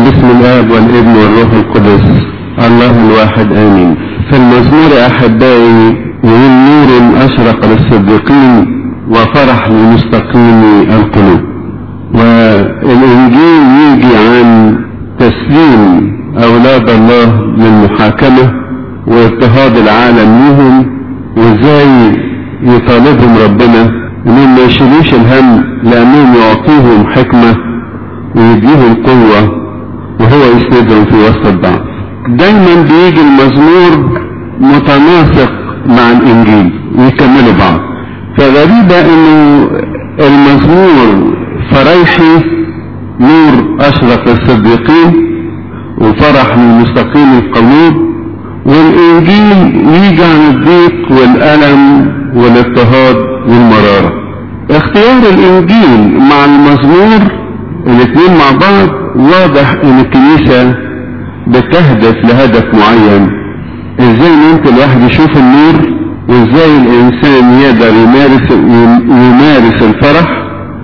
باسم الاب والابن والروح القدس الله الواحد امين في المزمور احبائي يقول نور اشرق للصديقين وفرح لمستقيم القلوب والانجيل يجي عن تسليم اولاد الله للمحاكمه واضطهاد العالم ليهم وازاي يطالبهم ربنا انهم ما يشيلوش الهم لانهم يعطيهم حكمه ويديهم قوه وهو يسندهم في وسط الضعف دايما بيجي المزمور متناسق مع الانجيل ويكملوا بعض فغريبة انه المزمور فريحي نور اشرق للصديقين وفرح للمستقيم القلوب والانجيل يجي عن الضيق والالم والاضطهاد والمرارة اختيار الانجيل مع المزمور الاثنين مع بعض واضح ان الكنيسة بتهدف لهدف معين ازاي ممكن الواحد يشوف النور وازاي الانسان يقدر يمارس يمارس الفرح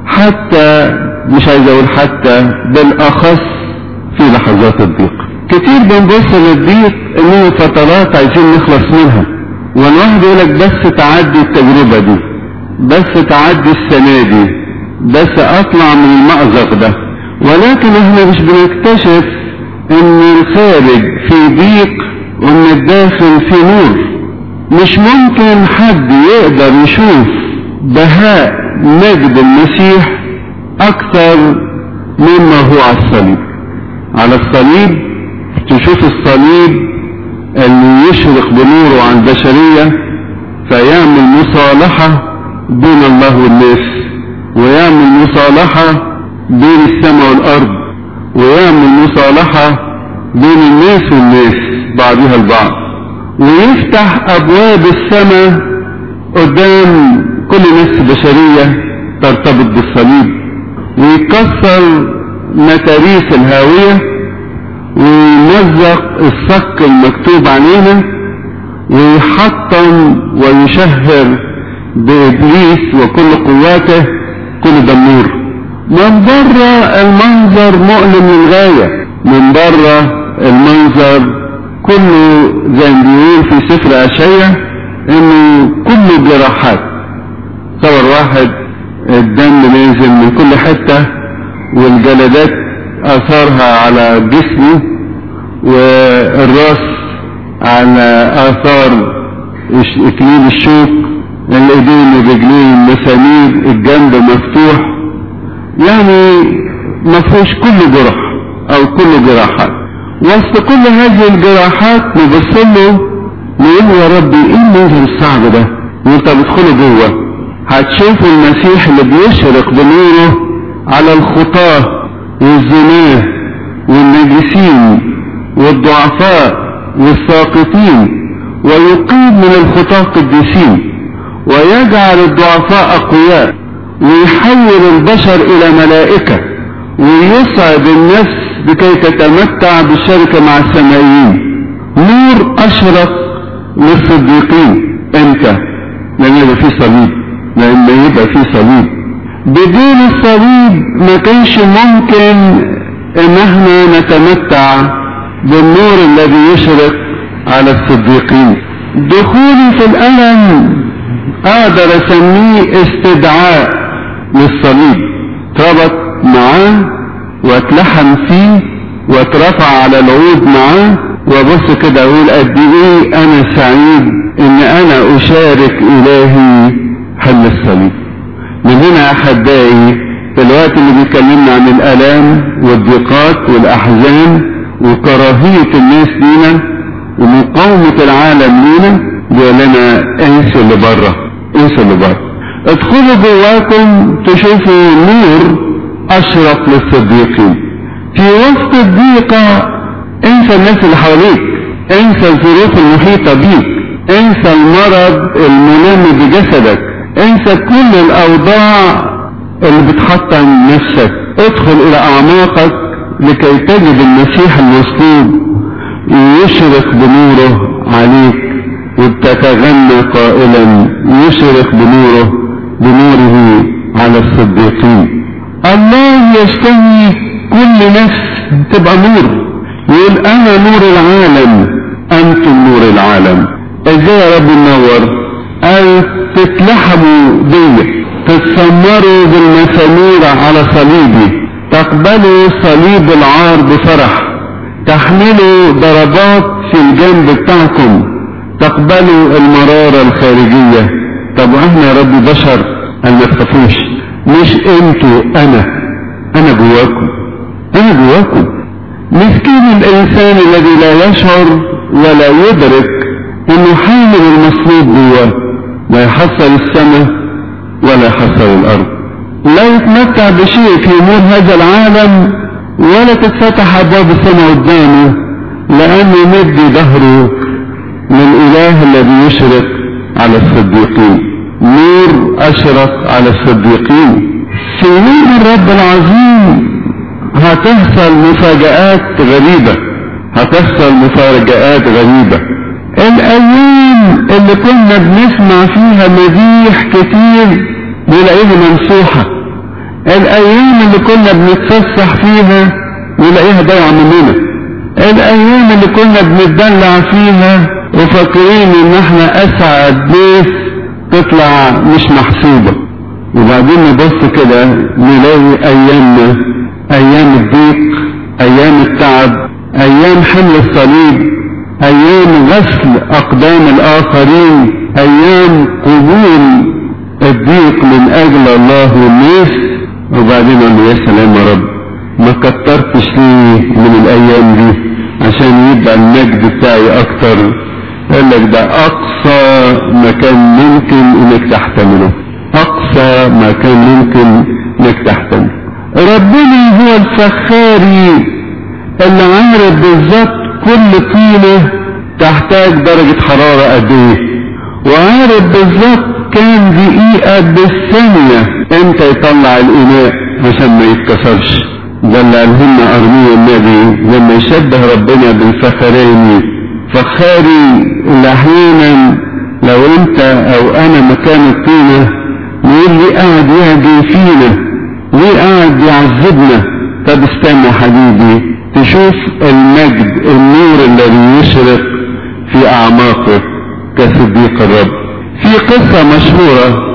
حتى مش عايز اقول حتى بالاخص في لحظات الضيق كتير بنبص للضيق انه فترات عايزين نخلص منها والواحد يقول لك بس تعدي التجربة دي بس تعدي السنة دي بس اطلع من المأزق ده ولكن احنا مش بنكتشف ان الخارج في ضيق وان الداخل في نور مش ممكن حد يقدر يشوف بهاء مجد المسيح اكثر مما هو على الصليب على الصليب تشوف الصليب اللي يشرق بنوره عن البشرية فيعمل مصالحة بين الله والناس ويعمل مصالحة بين السماء والأرض ويعمل مصالحة بين الناس والناس بعضها البعض ويفتح أبواب السماء قدام كل نفس بشرية ترتبط بالصليب ويكسر متاريس الهاوية ويمزق الصك المكتوب علينا ويحطم ويشهر بإبليس وكل قواته كل دمور من بره المنظر مؤلم للغاية من بره المنظر كله زي ما بيقول في سفر أشعية انه كله جراحات صور واحد الدم نازل من كل حتة والجلدات اثارها على جسمه والراس على اثار اكليل الشوك الايدين والرجلين المسامير الجنب مفتوح يعني ما فيهوش كل جرح او كل جراحات وسط كل هذه الجراحات نبص له نقول يا ربي ايه المنظر الصعب ده وانت بتدخله جوه هتشوف المسيح اللي بيشرق بنوره على الخطاه والزناه والنجسين والضعفاء والساقطين ويقيم من الخطاه قديسين ويجعل الضعفاء اقوياء ويحول البشر الى ملائكة ويسعد النفس لكي تتمتع بالشركة مع السمائيين نور اشرق للصديقين امتى لما يبقى فيه صليب لما يبقى فيه صليب بدون الصليب ما كانش ممكن ان احنا نتمتع بالنور الذي يشرق على الصديقين دخولي في الالم اقدر اسميه استدعاء للصليب اتربط معاه واتلحم فيه واترفع على العود معاه وابص كده اقول قد ايه انا سعيد ان انا اشارك الهي حل الصليب من هنا احبائي في الوقت اللي بيكلمنا عن الالام والضيقات والاحزان وكراهية الناس لينا ومقاومة العالم لينا بيقول لنا انسوا اللي بره انسوا اللي بره ادخلوا جواكم تشوفوا نور اشرق للصديقين في وسط الضيقة انسى الناس اللي حواليك انسى الظروف المحيطة بيك انسى المرض المنام بجسدك انسى كل الاوضاع اللي بتحطم نفسك ادخل الى اعماقك لكي تجد المسيح المصلوب يشرق بنوره عليك وتتغنى قائلا يشرق بنوره بنوره على الصديقين الله يشتهي كل نفس تبقى نور يقول انا نور العالم انتم نور العالم ازاي يا رب ننور قال تتلحموا بيا تتسمروا بالمسامير على صليبي تقبلوا صليب العار بفرح تحملوا ضربات في الجنب بتاعكم تقبلوا المرارة الخارجية طب واحنا يا رب بشر قال ما تخافوش مش انتوا انا انا جواكم انا جواكم مسكين الانسان الذي لا يشعر ولا يدرك انه حامل المصلوب جواه لا يحصل السماء ولا يحصل الارض لا يتمتع بشيء في امور هذا العالم ولا تتفتح ابواب السماء قدامه لانه يمد ظهره للاله الذي يشرق على الصديقين نور اشرق على الصديقين في نور الرب العظيم هتحصل مفاجآت غريبة هتحصل مفاجآت غريبة الأيام اللي كنا بنسمع فيها مديح كتير نلاقيها ممسوحة الأيام اللي كنا بنتفسح فيها نلاقيها ضايعة مننا الأيام اللي كنا بنتدلع فيها وفاكرين إن احنا أسعد ناس تطلع مش محسوبة وبعدين نبص كده نلاقي أيامنا ايام الضيق ايام التعب ايام حمل الصليب ايام غسل اقدام الاخرين ايام قبول الضيق من اجل الله والناس وبعدين قال له يا سلام يا رب ما كترتش ليه من الايام دي عشان يبقى المجد بتاعي اكتر قال لك ده اقصى مكان ممكن انك تحتمله اقصى مكان ممكن انك تحتمله ربنا هو الفخاري اللي عارف بالظبط كل طينة تحتاج درجة حرارة قد ايه وعارف بالظبط كام دقيقة بالثانية امتى يطلع الاناء عشان ما يتكسرش ده اللي قالهن ارميا النبي لما يشبه ربنا بالفخرين فخاري اللي احيانا لو انت او انا مكان الطينة يقول لي قاعد يهجم فينا ليه قاعد يعذبنا طب استنى حبيبي تشوف المجد النور الذي يشرق في اعماقك كصديق الرب في قصة مشهورة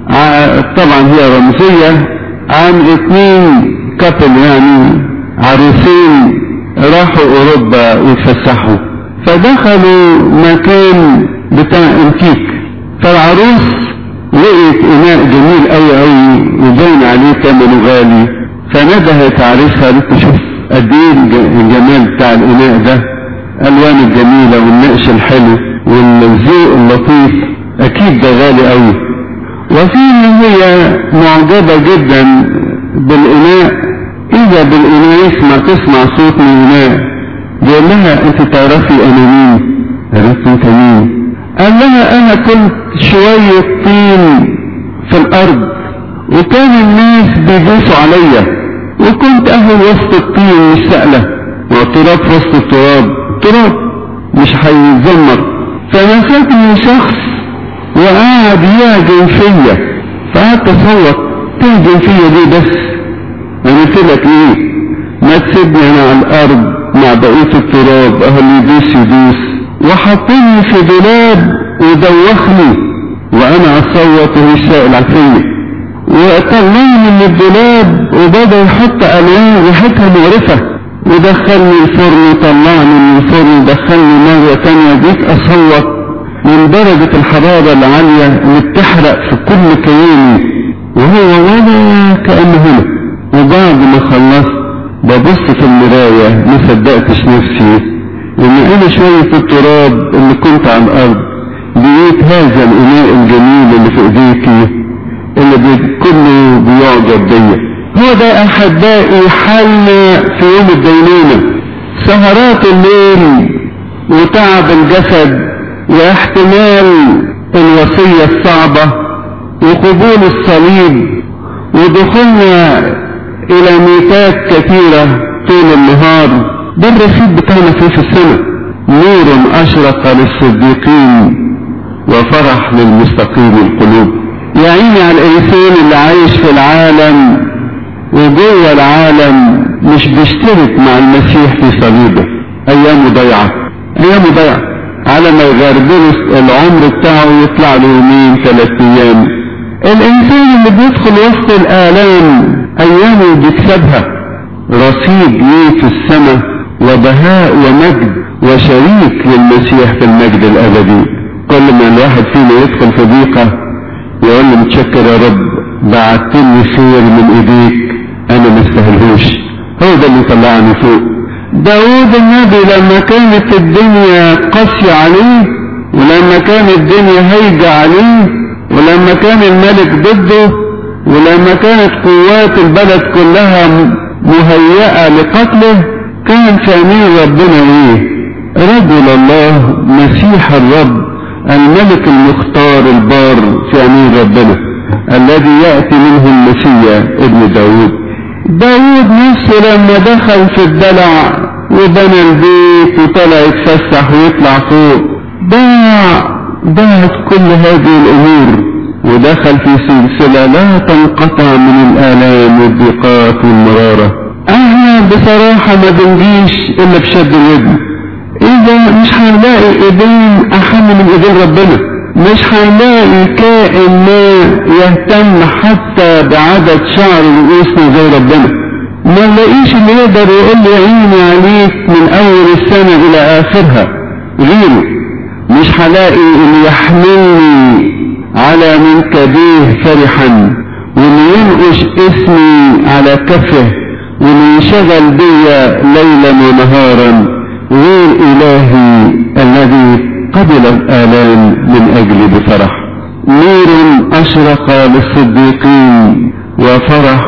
طبعا هي رمزية عن اثنين كابل يعني عروسين راحوا اوروبا يتفسحوا فدخلوا مكان بتاع انتيك فالعروس لقيت اناء جميل قوي قوي وباين عليه ثمنه غالي فندهت عريسها قالت شوف قد ايه الجمال بتاع الاناء ده الوان الجميله والنقش الحلو والذوق اللطيف اكيد ده غالي قوي وفي هي معجبه جدا بالاناء اذا بالاناء يسمع تسمع صوت من الاناء بيقول لها انت تعرفي انا مين قالت انت مين قال لها انا كنت شوية طين في الارض وكان الناس بيدوسوا عليا وكنت اهل وسط الطين مش سألة والتراب في وسط التراب تراب مش هيزمر فمسكني شخص وقعد يهجم فيا فقعدت اصوت تهجم فيا ليه بس انا قلت لك ايه ما تسيبني انا على الارض مع بقية التراب اهل يدوس يدوس وحطني في دولاب ودوخني وانا اصوت وهو سائل عفية وطلعني من الدولاب وبدا يحط الوان ريحتها مقرفة ودخلني الفرن طلعني من الفرن دخلني مرة تانية جيت اصوت من درجة الحرارة العالية اللي بتحرق في كل كياني وهو ولا كأنه هنا وبعد ما خلصت ببص في المراية ما صدقتش نفسي ان انا شوية التراب اللي كنت على الارض لقيت هذا الاناء الجميل اللي في ايديكي اللي بي كله بيعجب بيا هو ده احبائي حل في يوم الدينونة سهرات الليل وتعب الجسد واحتمال الوصية الصعبة وقبول الصليب ودخولنا الى ميتات كثيرة طول النهار ده الرصيد بتاعنا فيه في السنة نور اشرق للصديقين وفرح للمستقيم القلوب يا عيني على الانسان اللي عايش في العالم وجوه العالم مش بيشترك مع المسيح في صليبه ايامه ضيعه ايامه ضيعه على ما يغربله العمر بتاعه يطلع له يومين ثلاث ايام الانسان اللي بيدخل وسط الالام ايامه بيكسبها رصيد ليه في السماء وبهاء ومجد وشريك للمسيح في المجد الابدي كل ما الواحد فينا يدخل في ضيقه يقول له متشكر يا رب بعت لي خير من ايديك انا ما استاهلهوش هو ده اللي طلعني فوق داود النبي لما كانت الدنيا قاسية عليه ولما كانت الدنيا هيجة عليه ولما كان الملك ضده ولما كانت قوات البلد كلها مهيئة لقتله كان في عينين ربنا ايه رجل الله مسيح الرب الملك المختار البار في عينين ربنا الذي يأتي منه المسيح ابن داود داود نفسه لما دخل في الدلع وبنى البيت وطلع يتفسح ويطلع فوق ضاع ضاعت كل هذه الامور ودخل في سلسلة لا تنقطع من الآلام والضيقات والمرارة احنا بصراحة ما بنجيش الا بشد الودن اذا مش هنلاقي ايدين احن من ايدين ربنا مش هنلاقي كائن ما يهتم حتى بعدد شعر رؤوسنا زي ربنا ما نلاقيش اللي يقدر يقول لي عيني عليك من اول السنة الى اخرها غيره مش هلاقي اللي يحملني على منكبيه فرحا واللي ينقش اسمي على كفه واللي يشغل بيا ليلا ونهارا غير الهي الذي قبل الآلام من أجلي بفرح نور أشرق للصديقين وفرح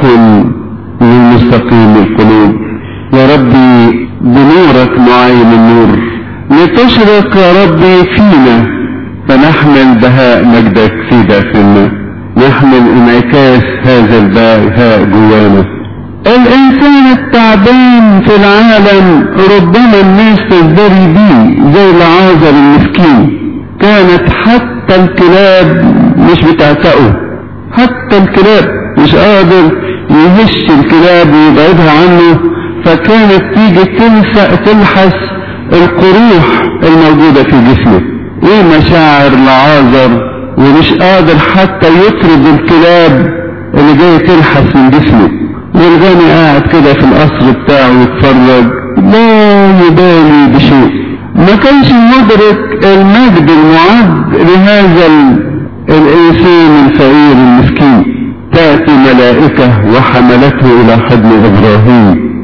للمستقيم القلوب يا ربي بنورك نعين النور لتشرق يا ربي فينا فنحمل بهاء مجدك في داخلنا نحمل انعكاس هذا البهاء جوانا الانسان التعبان في العالم ربما الناس تزدري بيه زي العازر المسكين كانت حتى الكلاب مش بتعتقه حتى الكلاب مش قادر يهش الكلاب ويبعدها عنه فكانت تيجي تلفق تلحس القروح الموجودة في جسمه ايه مشاعر العازر ومش قادر حتى يطرد الكلاب اللي جاية تلحس من جسمه والغني قاعد كده في القصر بتاعه يتفرج لا يبالي بشيء ما كانش مدرك المجد المعد لهذا الانسان الفقير المسكين تأتي ملائكة وحملته الى حضن ابراهيم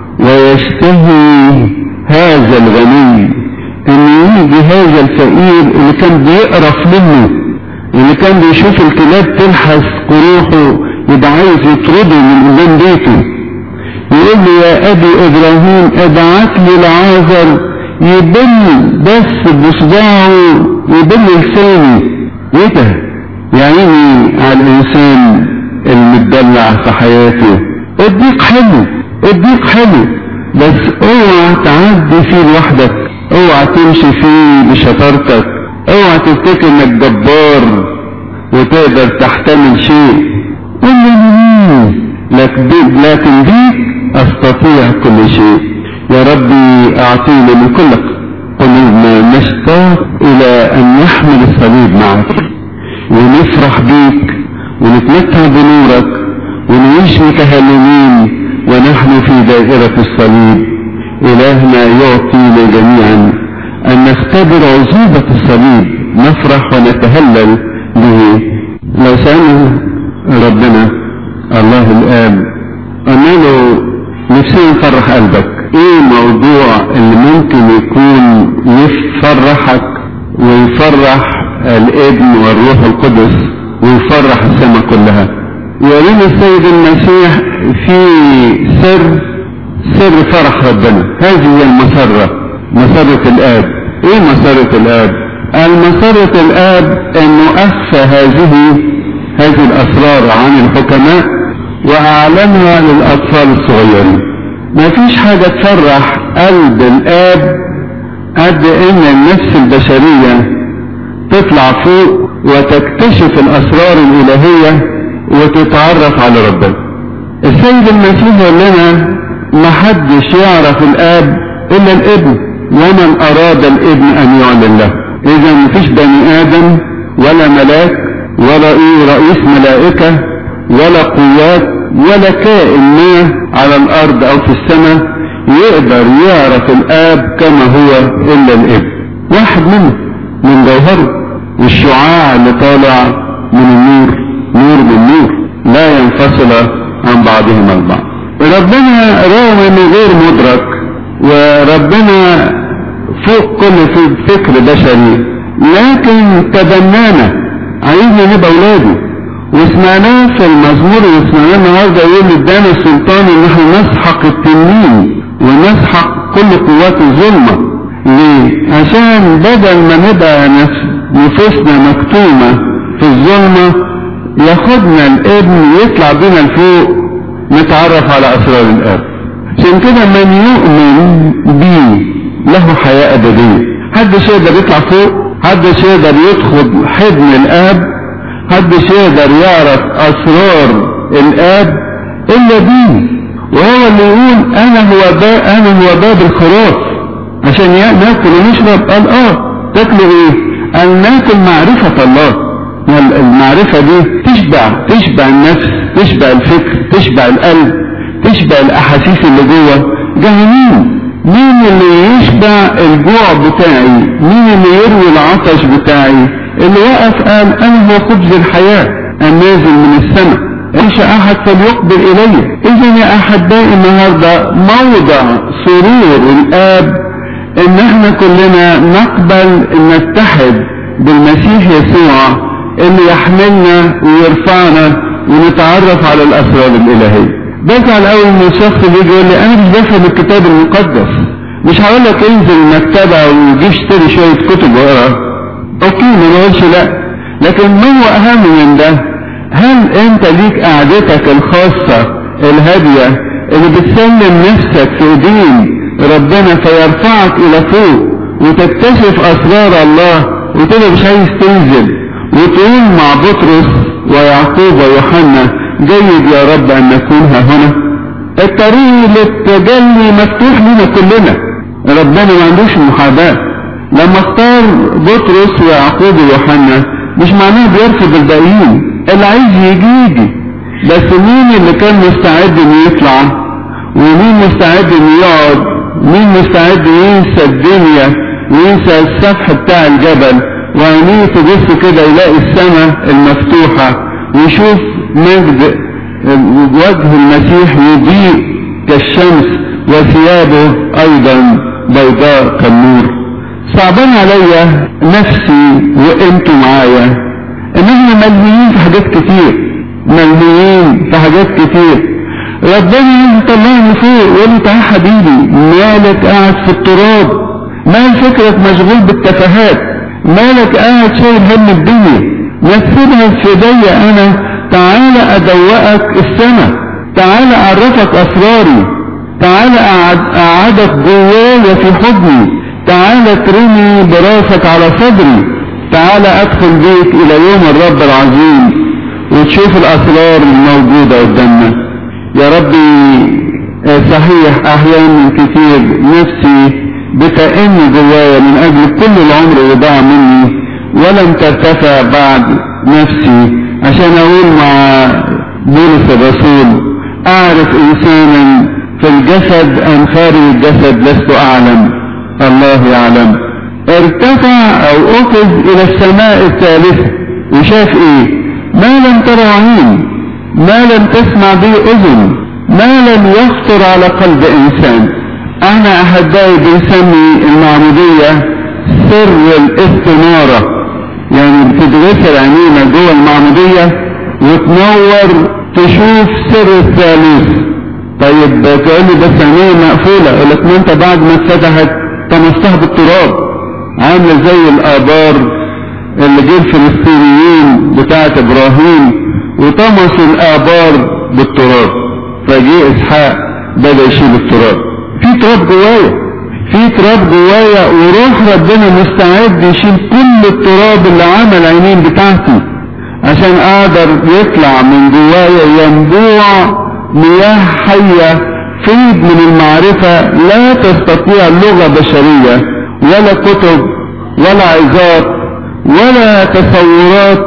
ويشتهي هذا الغني ان يجي هذا الفقير اللي كان بيقرف منه اللي كان بيشوف الكلاب تلحس قروحه يبقى عايز يطرده من قدام بيته يقول له يا ابي ابراهيم ابعت لي العازر يبل بس بصباعه يبل لساني ايه ده يا عيني على الانسان المتدلع في حياته الضيق حلو الضيق حلو بس اوعى تعدي فيه لوحدك اوعى تمشي فيه بشطارتك اوعى تفتكر انك جبار وتقدر تحتمل شيء قل لي لكن لكن بيك استطيع كل شيء يا ربي اعطينا من كل قلوبنا نشتاق الى ان نحمل الصليب معك ونفرح بيك ونتمتع بنورك ونعيش متهللين ونحن في دائرة الصليب إلهنا يعطينا جميعا أن نختبر عزوبة الصليب نفرح ونتهلل به لو سألنا ربنا الله الآب قلنا له نفسنا نفرح قلبك ايه الموضوع اللي ممكن يكون يفرحك ويفرح الابن والروح القدس ويفرح السماء كلها يقولون السيد المسيح في سر سر فرح ربنا هذه هي المسرة مسرة الآب ايه مسرة الآب المسرة الآب انه اخفى هذه هذه الاسرار عن الحكماء واعلنها للاطفال الصغيرين ما فيش حاجة تفرح قلب الاب قد ان النفس البشرية تطلع فوق وتكتشف الاسرار الالهية وتتعرف على ربنا السيد المسيح يقول لنا ما حدش يعرف الاب الا الابن ومن اراد الابن ان يعلن له اذا مفيش بني ادم ولا ملاك ولا ايه رئيس ملائكة ولا قوات ولا كائن ما على الارض او في السماء يقدر يعرف الاب كما هو الا الابن واحد منه من جوهره والشعاع اللي طالع من النور نور من نور لا ينفصل عن بعضهما البعض ربنا رغم انه غير مدرك وربنا فوق كل فكر بشري لكن تبنانا عايزنا نبقى اولاده وسمعناه في المزمور اللي سمعناه النهارده يقول ادانا السلطان ان احنا نسحق التنين ونسحق كل قوات الظلمه ليه؟ عشان بدل ما نبقى نفوسنا مكتومه في الظلمه ياخدنا الابن ويطلع بينا لفوق نتعرف على اسرار الاب عشان كده من يؤمن بيه له حياه ابديه محدش يقدر يطلع فوق محدش يقدر يدخل حضن الاب محدش يقدر يعرف اسرار الاب الا بيه وهو اللي يقول انا هو باب انا هو باب الخراف عشان ناكل ونشرب قال اه تاكلوا ايه قال ناكل معرفة الله المعرفة دي تشبع تشبع النفس تشبع الفكر تشبع القلب تشبع الاحاسيس اللي جوه جعانين مين اللي يشبع الجوع بتاعي مين اللي يروي العطش بتاعي اللي وقف قال انا هو خبز الحياة النازل من السماء إن أحد فليقبل إلي إذا يا أحبائي النهاردة موضع سرور الآب إن إحنا كلنا نقبل إن نتحد بالمسيح يسوع اللي يحملنا ويرفعنا ونتعرف على الأسرار الإلهية بزعل قوي إن الشخص اللي يجي يقول لي أنا مش بفهم الكتاب المقدس مش هقول لك انزل المكتبة وجيب اشتري شوية كتب واقرا أوكي ما بقولش لأ لكن ما هو أهم من ده هل انت ليك قعدتك الخاصة الهادية اللي بتسلم نفسك في ايدين ربنا فيرفعك الى فوق وتكتشف اسرار الله وتبقى مش عايز تنزل وتقول مع بطرس ويعقوب ويوحنا جيد يا رب ان نكون ها هنا الطريق للتجلي مفتوح لنا كلنا ربنا ما عندوش محاباة لما اختار بطرس ويعقوب ويوحنا مش معناه بيرفض الباقيين اللي عايز يجي يجي بس مين اللي كان مستعد انه يطلع ومين مستعد انه يقعد مين مستعد ينسى الدنيا وينسى السفح بتاع الجبل وعينيه تبص كده يلاقي السماء المفتوحة ويشوف مجد وجه المسيح يضيء كالشمس وثيابه ايضا بيضاء كالنور صعبان عليا نفسي وانتوا معايا ان احنا ملهيين في حاجات كتير ملهيين في حاجات كتير ربنا يطلعني فوق يقول لي تعال حبيبي مالك قاعد في التراب مال فكرك مشغول بالتفاهات مالك قاعد شايل هم الدنيا ما تسيبها في ايديا انا تعال ادوقك السماء تعال اعرفك اسراري تعال اقعدك جوايا في حضني تعال ترمي براسك على صدري تعال ادخل بيك الى يوم الرب العظيم وتشوف الاسرار الموجودة قدامنا يا ربي صحيح احيانا كتير نفسي بتأني جوايا من اجل كل العمر اللي ضاع مني ولم ترتفع بعد نفسي عشان اقول مع بولس الرسول اعرف انسانا في الجسد ام خارج الجسد لست اعلم الله يعلم ارتفع او اخذ الى السماء الثالثة وشاف ايه ما لم ترى عين ما لم تسمع به اذن ما لم يخطر على قلب انسان احنا احبائي بنسمي المعمودية سر الاستنارة يعني بتتغسل عينينا جوه المعمودية وتنور تشوف سر الثالوث طيب تقول لي بس عينيا مقفولة اقول لك ما انت بعد ما اتفتحت طمستها بالتراب عاملة زي الآبار اللي جه الفلسطينيين بتاعة إبراهيم وطمسوا الآبار بالتراب فجه إسحاق بدأ يشيل التراب في تراب جوايا في تراب جوايا وروح ربنا مستعد يشيل كل التراب اللي عمل عينين بتاعتي عشان اقدر يطلع من جوايا ينبوع مياه حية فيض من المعرفة لا تستطيع لغة بشرية ولا كتب ولا عظات ولا تصورات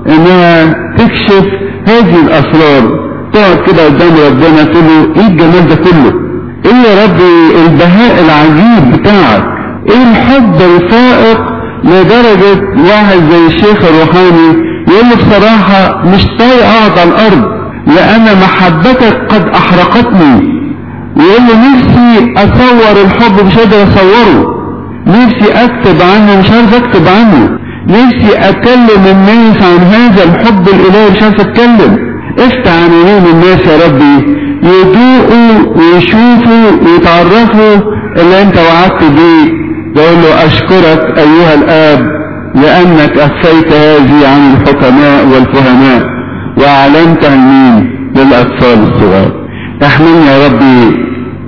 انها تكشف هذه الاسرار تقعد كده قدام ربنا تقول له ايه الجمال ده كله ايه يا ربي البهاء العجيب بتاعك ايه الحب الفائق لدرجة واحد زي الشيخ الروحاني يقول له بصراحة مش طايق اقعد على الارض لان محبتك قد احرقتني ويقول له نفسي اصور الحب مش قادر اصوره نفسي اكتب عنه مش عارف اكتب عنه نفسي اكلم الناس عن هذا الحب الالهي مش عارف اتكلم افتح عناوين الناس يا ربي يدوقوا ويشوفوا ويتعرفوا اللي انت وعدت بيه يقول له اشكرك ايها الاب لانك اخفيت هذه عن الحكماء والفهماء واعلنت مين للاطفال الصغار احملني يا ربي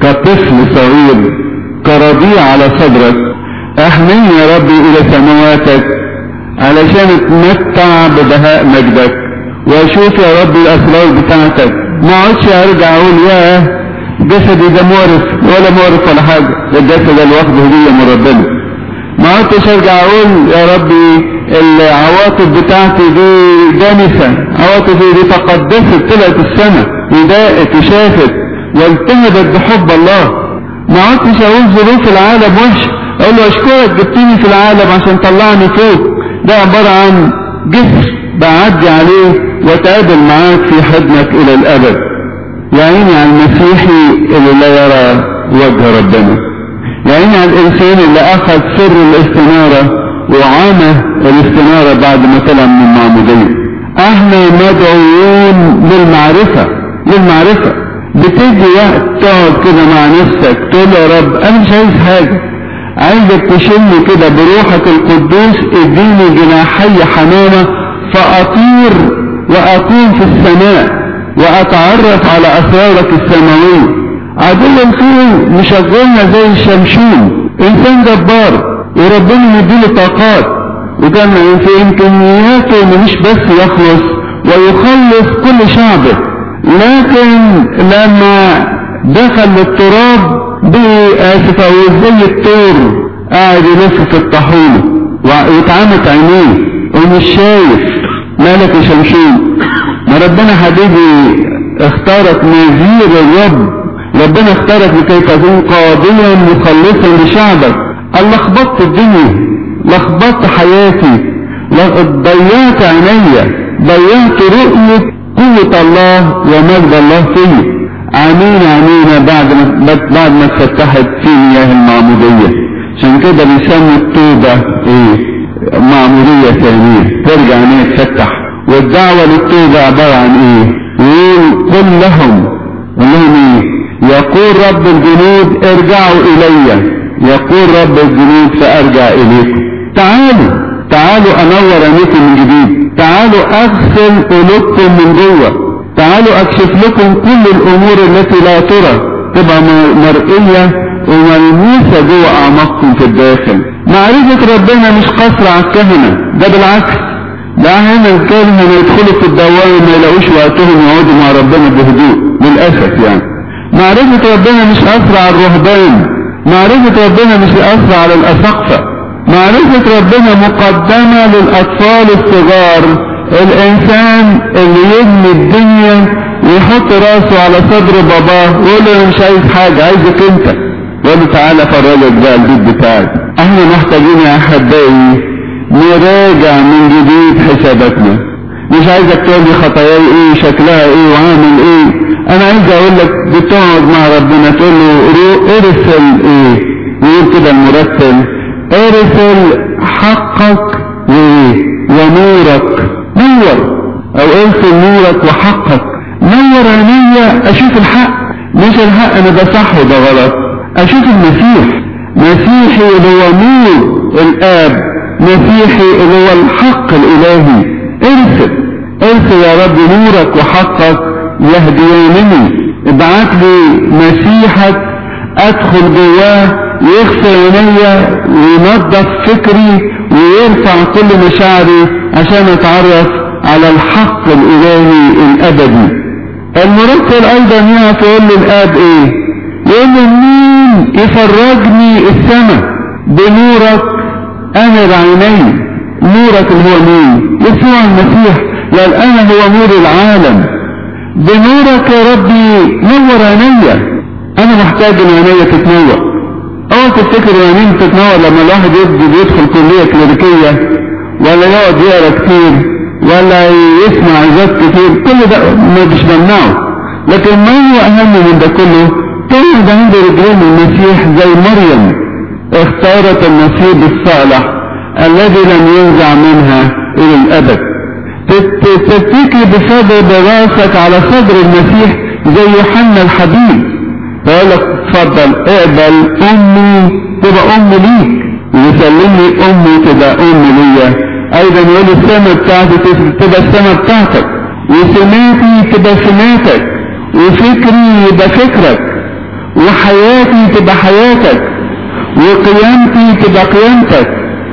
كطفل صغير كرضيع على صدرك احملني يا ربي الى سماواتك علشان اتمتع ببهاء مجدك واشوف يا ربي الاسرار بتاعتك ما اقعدش ارجع اقول ياه جسدي ده مورث ولا مورث ولا حاجه ده الجسد ده لوحده هديه من ربنا ما عدتش ارجع اقول يا ربي العواطف بتاعتي دي دنسه عواطفي دي تقدست طلعت السماء وضاقت وشافت والتهبت بحب الله ما عدتش اقول ظروف العالم وحشه اقول له اشكرك جبتني في العالم عشان طلعني فوق ده عباره عن جسر بعدي عليه واتقابل معاك في حضنك الى الابد يا عيني على المسيحي اللي لا يرى وجه ربنا يا عيني على الانسان اللي اخذ سر الاستنارة وعانى الاستنارة بعد ما طلع من المعمودية احنا مدعوون للمعرفة للمعرفة بتدي وقت تقعد كده مع نفسك تقول يا رب انا مش عايز حاجة عايزك تشم كده بروحك القدوس اديني جناحي حمامة فاطير واكون في السماء واتعرف على اسرارك السماوية عدو الخير مشغلنا زي الشمشون انسان جبار وربنا يديله طاقات وكان في امكانياته انه مش بس يخلص ويخلص كل شعبه لكن لما دخل للتراب بآسف او زي الطور قاعد يلف في الطاحونه واتعمت عينيه ومش شايف مالك يا شمشون ما ربنا حبيبي اختارك نذير الرب ربنا اختارك لكي تكون قاضيا مخلصا لشعبك قال لخبطت الدنيا لخبطت حياتي ضيعت عينيا ضيعت رؤية قوة الله ومجد الله فيا عامين عامين بعد ما بعد ما اتفتحت في مياه المعمودية عشان كده بيسموا التوبة ايه معمودية ثانية ترجع عينيها تفتح والدعوة للتوبة عبارة عن ايه يقول قل لهم قل لهم ايه يقول رب الجنود ارجعوا الي يقول رب الجنود فارجع اليكم تعالوا تعالوا انور عينيكم من جديد تعالوا اغسل قلوبكم من جوه تعالوا اكشف لكم كل الامور التي لا ترى تبقى مرئية وملموسة جوه اعماقكم في الداخل معرفة ربنا مش قصر على الكهنة ده بالعكس ده هنا الكهنة ما يدخلوا في الدوام ما يلاقوش وقتهم يقعدوا مع ربنا بهدوء للأسف يعني معرفة ربنا مش أسرع على الرهبان معرفة ربنا مش أسرع على الأسقفة معرفة ربنا مقدمة للأطفال الصغار الإنسان اللي يبني الدنيا ويحط راسه على صدر باباه ويقول له أنا مش عايز حاجة عايزك أنت يقول له تعالى فرجك بقى البيت بتاعك احنا محتاجين يا أحبائي نراجع من جديد حساباتنا مش عايزك تقول لي خطاياي ايه شكلها ايه وعامل ايه انا عايز اقول لك بتقعد مع ربنا تقول له ارسل ايه ويقول كده المرتل ارسل حقك وايه ونورك نور او ارسل نورك وحقك نور عينيا اشوف الحق مش الحق انا ده صح وده غلط اشوف المسيح مسيحي اللي هو نور الاب مسيحي اللي هو الحق الالهي ارسل ارسل يا رب نورك وحقك يهديانني ابعت لي مسيحك ادخل جواه يغسل عينيا وينظف فكري ويرفع كل مشاعري عشان اتعرف على الحق الالهي الابدي المرسل ايضا يقف يقول للاب ايه يقول له مين يفرجني السماء بنورك انر عيني نورك اللي هو مين يسوع المسيح لان انا هو نور العالم بنورك يا ربي نور عينيا انا محتاج ان عينيا تتنور اوعى تفتكر عينين تتنور لما الواحد يبدو يدخل كلية كلينيكية ولا يقعد يقرا كتير ولا يسمع عظات كتير كل ده مش بمنعه لكن ما هو اهم من ده كله تقعد عند رجلين المسيح زي مريم اختارت النصيب الصالح الذي لم ينزع منها الى الابد تتكي بصدر براسك على صدر المسيح زي يوحنا الحبيب فيقول لك اتفضل اقبل امي تبقى ام ليك ويسلمني امي تبقى ام ليا ايضا يقول السماء بتاعتي تبقى السماء بتاعتك وسماتي تبقى سماتك وفكري يبقى فكرك وحياتي تبقى حياتك وقيامتي تبقى قيامتك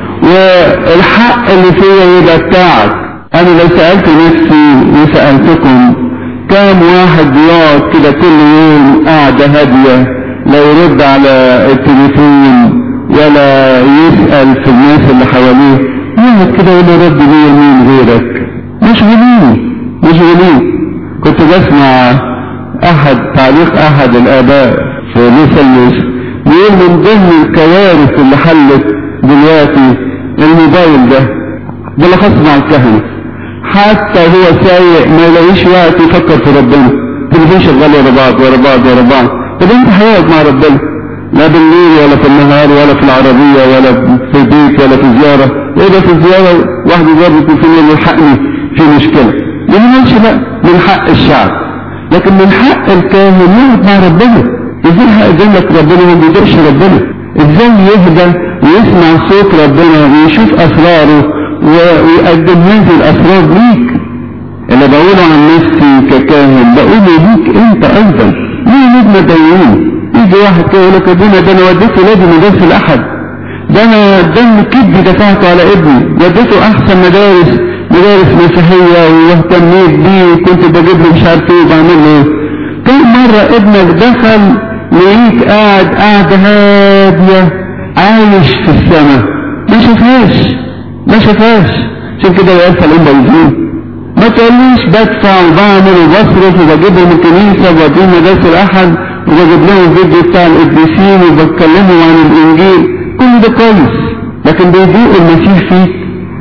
والحق اللي فيا يبقى بتاعك انا لو سألت نفسي وسألتكم كام واحد يقعد كده كل يوم قاعدة هادية لا يرد على التليفون ولا يسأل في الناس اللي حواليه يقعد كده يقول له رب ليه مين غيرك مشغولين مشغولين كنت بسمع احد تعليق احد الاباء في ليس الموسى بيقول من ضمن الكوارث اللي حلت دلوقتي الموبايل ده بالاخص مع الكهنة حتى هو سايق ما يلاقيش وقت يفكر في ربنا التليفون شغال ورا بعض ورا بعض ورا بعض طب انت هيقعد مع ربنا لا بالليل ولا في النهار ولا في العربية ولا في البيت ولا في زيارة ايه في الزيارة واحد يجرب التليفون يلحقني في مشكلة ما بنقولش لا من حق الشعب لكن من حق الكاهن يقعد مع ربنا ازاي هيقدم لك ربنا ما بيدرش ربنا ازاي يهدى ويسمع صوت ربنا ويشوف اسراره ويقدم هذه الاسرار ليك اللي بقوله عن نفسي ككاهن بقوله ليك انت ايضا ليه نجمة دايين يجي واحد كده يقول لك ابونا ده انا وديت ولادي مدارس الاحد ده انا دم كدي دفعته على ابني وديته احسن مدارس مدارس مسيحية واهتميت بيه وكنت بجيب له مش عارف ايه وبعمل له ايه كم مرة ابنك دخل لقيت قاعد قاعدة هادية عايش في السماء ما شافهاش ما شافهاش عشان كده يقفل ام بايظين ما تقوليش بدفع وبعمل وبصرف وبجيب لهم الكنيسة وبوديهم مدارس الأحد وبجيب لهم الفيديو بتاع القديسين وبتكلمهم عن الإنجيل كل ده كويس لكن بيذوق المسيح فيك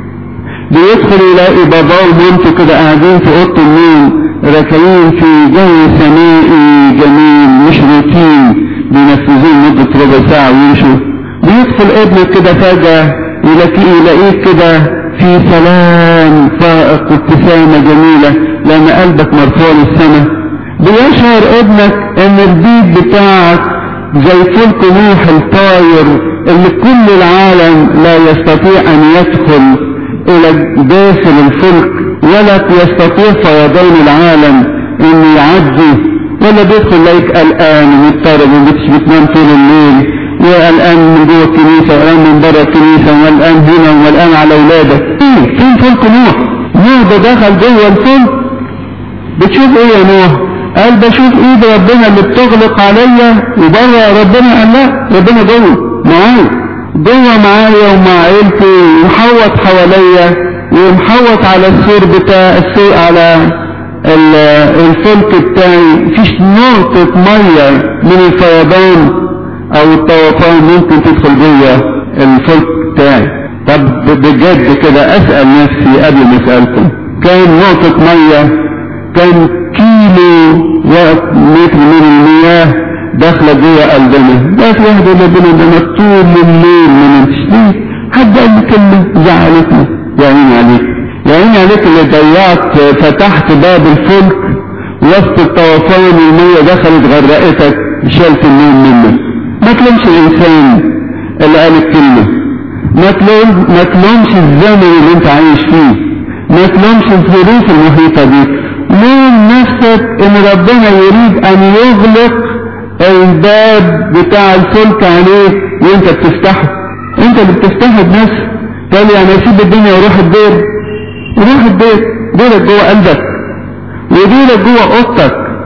بيدخل يلاقي باباه ومامته كده قاعدين في أوضة النوم راكعين في جو سمائي جميل مش روتين بينفذوه مدة ربع ساعة ويمشوا بيدخل ابنك كده فجأة يلاقيه يلاقيك كده في سلام فائق وابتسامة جميلة لأن قلبك مرفوع للسماء بيشعر ابنك ان البيت بتاعك زي فلك نوح الطاير اللي كل العالم لا يستطيع ان يدخل الى داخل الفلك ولا يستطيع فيضان العالم انه يعدي ولا بيدخل ليك قلقان ومضطرب ومش بتنام طول الليل وقلقان من جوه الكنيسه وقلقان من بره الكنيسه وقلقان هنا وقلقان على اولادك ايه فين فلك نوح؟ نوح ده دخل جوه الفلك بتشوف ايه يا نوح؟ قال بشوف ايد ربنا اللي بتغلق عليا وبره ربنا قال لا ربنا جوه معايا جوه معايا ومع عيلتي ومحوط حواليا ومحوط على السور بتاع السور على الفلك بتاعي مفيش نقطة مية من الفيضان او الطوفان ممكن تدخل جوه الفلك بتاعي طب بجد كده اسأل نفسي قبل ما اسألكم كان نقطة مية كان كيلو متر من المياه داخلة جوه قلبنا لا في واحد يقول ربنا ده انا طول الليل ما نمتش ليه حد قال لي كلمة زعلتني يا عيني عليك يا عيني عليك اللي ضيعت فتحت باب الفلك وسط الطوفان المية دخلت غرقتك شالت النوم منك ما تلومش الانسان اللي قال الكلمة ما تلوم ما تلومش الزمن اللي انت عايش فيه ما تلومش الظروف المحيطة بيك لوم نفسك ان ربنا يريد ان يغلق الباب بتاع الفلك عليك وانت بتفتحه انت اللي بتفتحه بنفسك قال يعني اسيب الدنيا واروح الدير روح الدير ديرك جوه قلبك وديرك جوه اوضتك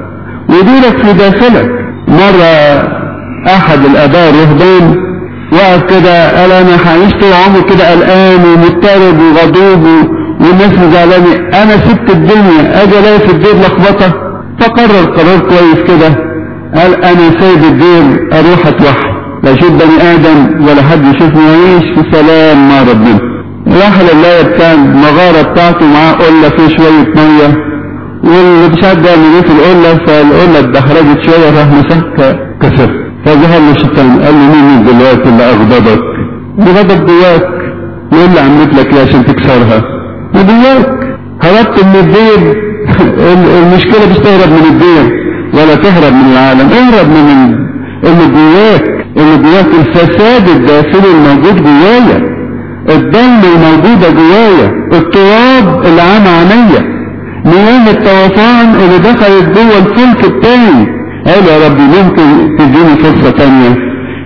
يديرك في داخلك مرة احد الاباء الرهبان وقف كده قال انا هعيش طول عمري كده قلقان ومضطرب وغضوب والناس زعلانه انا سبت الدنيا اجي الاقي في الدير لخبطه فقرر قرار كويس كده قال انا سايب الدير اروح اتوحد لا اشوف بني ادم ولا حد يشوفني واعيش في سلام مع ربنا راح لله بتاع المغاره بتاعته معاه قله فيه شويه ميه واللي مش عارف يعمل ايه في القله فالقله اتدحرجت شويه راح مسكها كسرها فظهر له الشيطان قال له مين دلوقتي اللي اغضبك؟ غضب جواك وايه اللي عملت لك ايه عشان تكسرها؟ جواك هربت من الدير المشكله مش تهرب من الدير ولا تهرب من العالم اهرب من اللي جواك اللي جواك الفساد الداخلي الموجود جوايا الدم الموجودة جوايا التراب اللي عام عينيا مياه الطوفان اللي دخلت جوه الفلك بتاعي قال يا ربي ممكن تديني فرصة تانية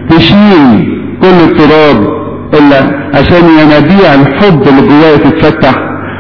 تشيل كل التراب إلا عشان ينابيع الحب اللي جوايا تتفتح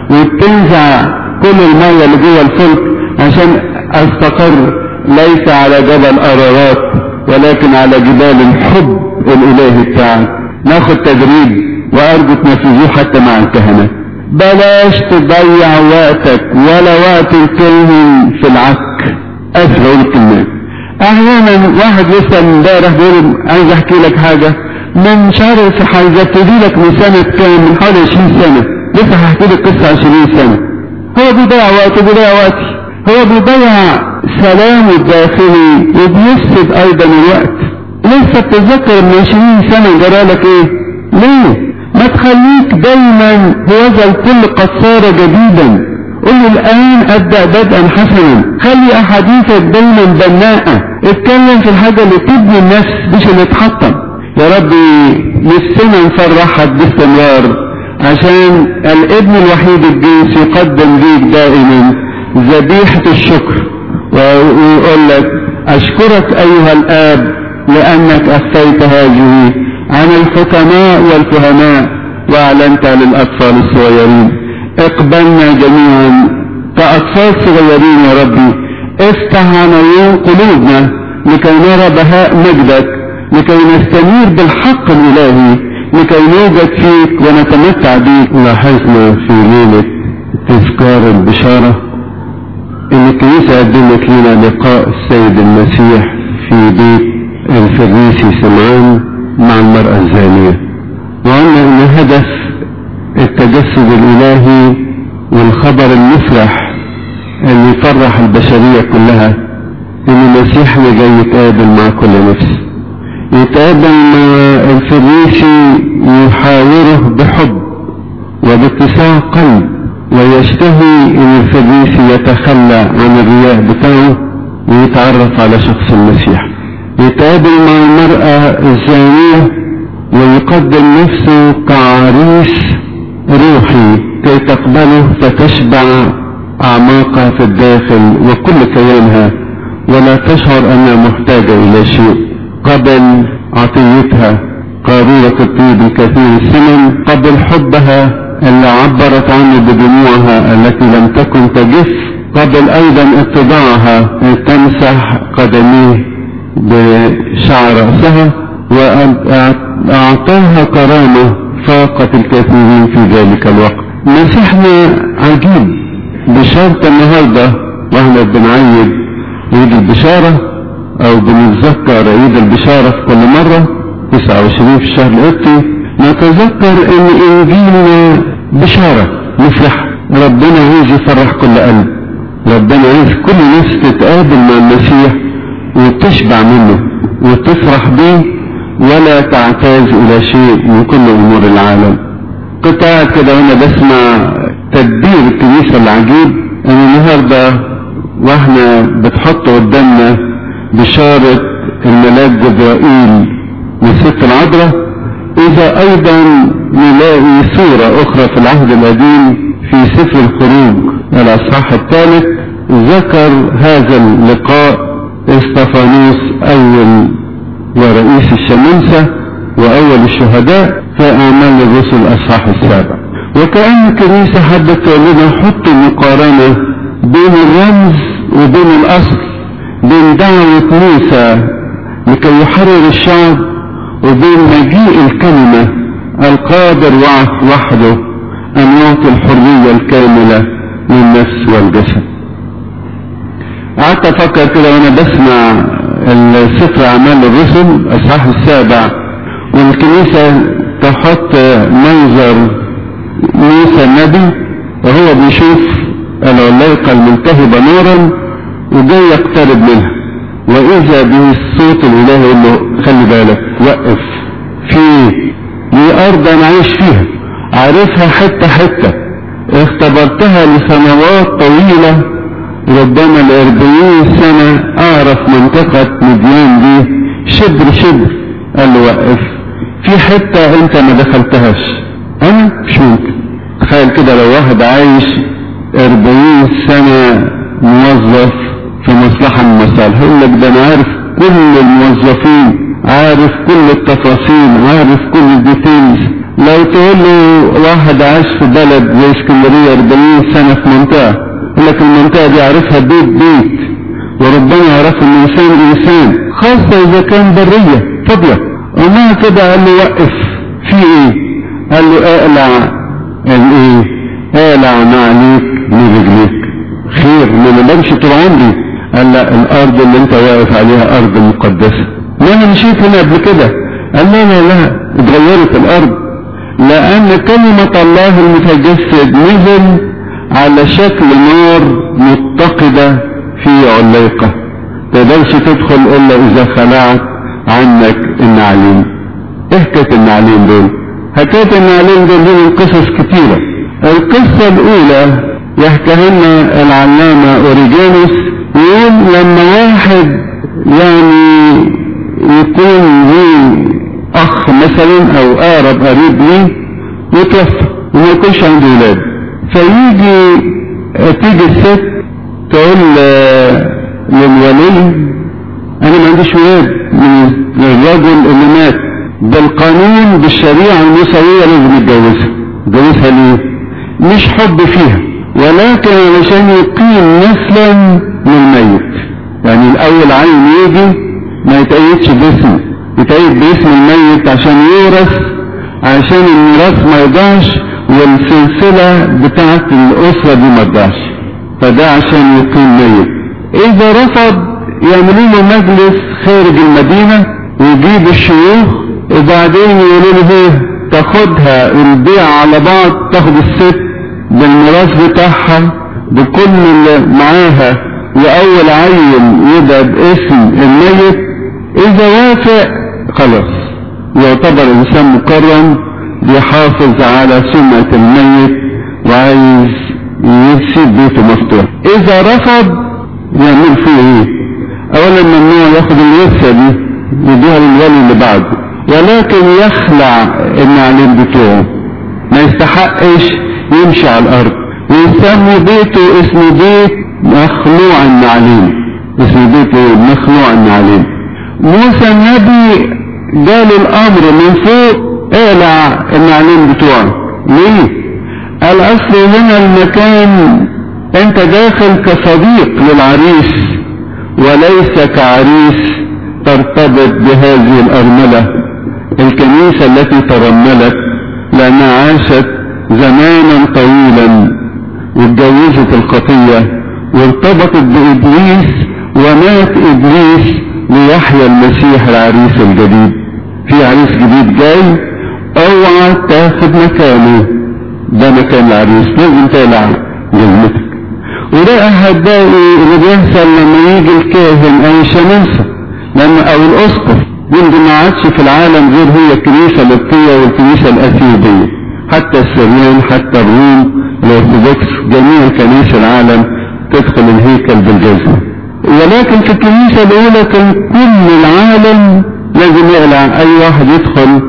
وتنزع كل المية اللي جوه الفلك عشان استقر ليس على جبل أرارات ولكن على جبال الحب الإلهي بتاعك ناخد تدريب وأرجو تنفذوه حتى مع الكهنة بلاش تضيع وقتك ولا وقت الكلمة في العك أسرع الكلمات احيانا واحد لسه امبارح بيقول عايز احكي لك حاجة من مش عارف هيجتدي لك من سنة كام من حوالي 20 سنة لسه هحكي لك قصة 20 سنة هو بيضيع وقته بيضيع وقتي هو بيضيع سلامه الداخلي وبيفسد ايضا الوقت لسه بتتذكر من 20 سنة جرالك ايه ليه ما تخليك دايما هذا الكل قد صار جديدا قل الآن أبدأ بدءا حسنا خلي أحاديثك دايما بناءة اتكلم في الحاجة اللي تبني النفس مش اللي تحطم يا ربي نفسنا نفرحك باستمرار عشان الابن الوحيد الجنس يقدم ليك دائما ذبيحة الشكر ويقول لك أشكرك أيها الآب لأنك أخفيت هذه عن الحكماء والفهماء وأعلنتها للأطفال الصغيرين اقبلنا جميعا كأطفال صغيرين يا ربي افتح عناوين قلوبنا لكي نرى بهاء مجدك لكي نستنير بالحق الإلهي لكي نوجد فيك ونتمتع بيك لاحظنا في ليلة تذكار البشارة ان الكنيسة قدمت لنا لقاء السيد المسيح في بيت الفريسي سمعان مع المرأة الزانية وقلنا ان هدف التجسد الالهي والخبر المفرح اللي يفرح البشرية كلها ان المسيح اللي جاي يتقابل مع كل نفس يتقابل مع الفريسي يحاوره بحب وباتساع قلب ويشتهي ان الفريسي يتخلى عن الرياء بتاعه ويتعرف على شخص المسيح يتقابل مع المرأة الزانية ويقدم نفسه كعريس روحي كي تقبله فتشبع أعماقها في الداخل وكل كيانها ولا تشعر أنها محتاجة إلى شيء قبل عطيتها قارورة الطيب الكثير الثمن قبل حبها اللي عبرت عنه بدموعها التي لم تكن تجف قبل أيضا اتباعها تمسح قدميه بشعر رأسها وأعطاها كرامة فاقت الكثيرين في ذلك الوقت مسيحنا عجيب بشارة النهاردة واحنا بنعيد عيد البشارة او بنتذكر عيد البشارة في كل مرة 29 في الشهر القبطي نتذكر ان انجيلنا بشارة مفرح ربنا عايز يفرح كل قلب ربنا عايز كل نفس تتقابل مع المسيح وتشبع منه وتفرح بيه ولا تعتاز الى شيء من كل امور العالم كنت قاعد كده وانا بسمع تدبير الكنيسة العجيب ان النهاردة واحنا بتحط قدامنا بشارة الملاك جبرائيل والست العذراء اذا ايضا نلاقي صورة اخرى في العهد القديم في سفر الخروج الاصحاح الثالث ذكر هذا اللقاء استفانوس اول ورئيس الشمامسة واول الشهداء في اعمال الرسل الاصحاح السابع وكأن الكنيسة حبت تقول لنا حطوا مقارنة بين الرمز وبين الاصل بين دعوة موسى لكي يحرر الشعب وبين مجيء الكلمة القادر وحده أن يعطي الحرية الكاملة للنفس والجسد قعدت أفكر كده وأنا بسمع السفر أعمال الرسل الإصحاح السابع والكنيسة تحط منظر موسى النبي وهو بيشوف العلاقة الملتهبة نورا وجاي يقترب منها وإذا به الصوت الإلهي يقول له خلي بالك وقف في دي أرض أنا عايش فيها عارفها حتة حتة اختبرتها لسنوات طويلة ربما لأربعين سنة أعرف منطقة مديان دي شبر شبر قال له وقف في حتة أنت ما دخلتهاش أنا مش ممكن تخيل كده لو واحد عايش أربعين سنة موظف في مصلحة من المصالح يقول لك ده أنا عارف كل الموظفين عارف كل التفاصيل عارف كل الديتيلز لو تقول له واحد عاش في بلد زي اسكندرية 40 سنة في منطقة يقول لك المنطقة دي عارفها بيت بيت وربنا يعرف ان الانسان انسان خاصة اذا كان برية فاضية وما كده قال له وقف في ايه قال له اقلع الايه اقلع نعليك من رجليك خير ما بمشي طول عمري قال لا الارض اللي انت واقف عليها ارض مقدسة ما انا مشيت هنا قبل كده قال لا لا لا اتغيرت الارض لان كلمة الله المتجسد نزل على شكل نار متقدة في عليقة تقدرش تدخل الا اذا خلعت عنك النعلين ايه حكاية النعلين دول حكاية النعلين دول لهم قصص كتيرة القصة الاولى يحكيها لنا العلامة اوريجانوس يقول لما واحد يعني يكون ليه اخ مثلا او اقرب قريب ليه يتوفى وما يكونش عنده ولاد فيجي تيجي الست تقول للولي انا ما عنديش ولاد من الرجل اللي مات بالقانون بالشريعة الموسوية لازم يتجوزها يتجوزها ليه مش حب فيها ولكن علشان يقيم نسلا للميت يعني الاول عين يجي ما يتأيدش باسمه يتأيد باسم الميت عشان يورث عشان الميراث ما يضيعش والسلسلة بتاعت الأسرة دي ما تضيعش فده عشان يقيم ميت إذا رفض يعملوا له مجلس خارج المدينة ويجيب الشيوخ وبعدين يقولوا له ايه تاخدها البيع على بعض تاخد الست بالميراث بتاعها بكل اللي معاها وأول عيل يبقى باسم الميت إذا وافق خلاص يعتبر إنسان مكرم بيحافظ على سمعة الميت وعايز يسيب بيته مفتوح إذا رفض يعمل فيه إيه؟ أولا ممنوع ياخد الورثة دي يديها للولي اللي بعده ولكن يخلع النعلين بتوعه ما يستحقش يمشي على الأرض ويسمي بيته اسم بيت مخلوع النعلين اسم بيته مخلوع النعلين موسى النبي جاله الامر من فوق اقلع النعلين بتوعه ليه الاصل هنا المكان انت داخل كصديق للعريس وليس كعريس ترتبط بهذه الارملة الكنيسة التي ترملت لانها عاشت زمانا طويلا واتجوزت الخطية وارتبطت بابليس ومات ابليس ليحيى المسيح العريس الجديد في عريس جديد جاي اوعى تاخد مكانه ده مكان العريس لازم تقلع جزمتك وده احبائي اللي بيحصل لما يجي الكاهن او الشمامسه لما او الاسقف يمكن ما عادش في العالم غير هي الكنيسه القبطيه والكنيسه الاثيوبيه حتى السريان حتى الروم الارثوذكس جميع كنائس العالم تدخل الهيكل بالجزمه ولكن في الكنيسة الأولى كان كل العالم لازم يقلع أي واحد يدخل